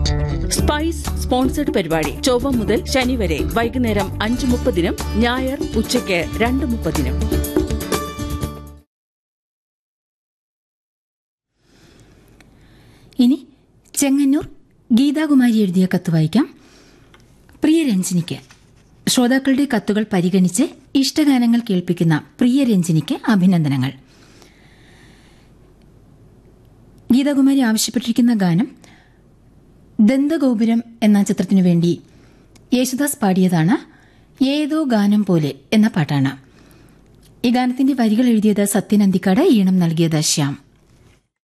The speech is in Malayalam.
സ്പൈസ് സ്പോൺസർഡ് പരിപാടി ചൊവ്വ മുതൽ ശനി വരെ വൈകുന്നേരം അഞ്ച് മുപ്പതിനും ഞായർ ഉച്ചയ്ക്ക് രണ്ട് മുപ്പതിനും ഇനി ചെങ്ങന്നൂർ ഗീതാകുമാരി എഴുതിയ കത്ത് വായിക്കാം പ്രിയ രഞ്ജിനിക്ക് ശ്രോതാക്കളുടെ കത്തുകൾ പരിഗണിച്ച് ഇഷ്ടഗാനങ്ങൾ കേൾപ്പിക്കുന്ന പ്രിയ രഞ്ജിനിക്ക് അഭിനന്ദനങ്ങൾ ഗീതാകുമാരി ആവശ്യപ്പെട്ടിരിക്കുന്ന ഗാനം ദന്തഗോപുരം എന്ന ചിത്രത്തിനു വേണ്ടി യേശുദാസ് പാടിയതാണ് ഏതോ ഗാനം പോലെ എന്ന പാട്ടാണ് ഈ ഗാനത്തിന്റെ വരികൾ എഴുതിയത് സത്യൻ അന്തിക്കാട് ഈണം നൽകിയത് ശ്യാം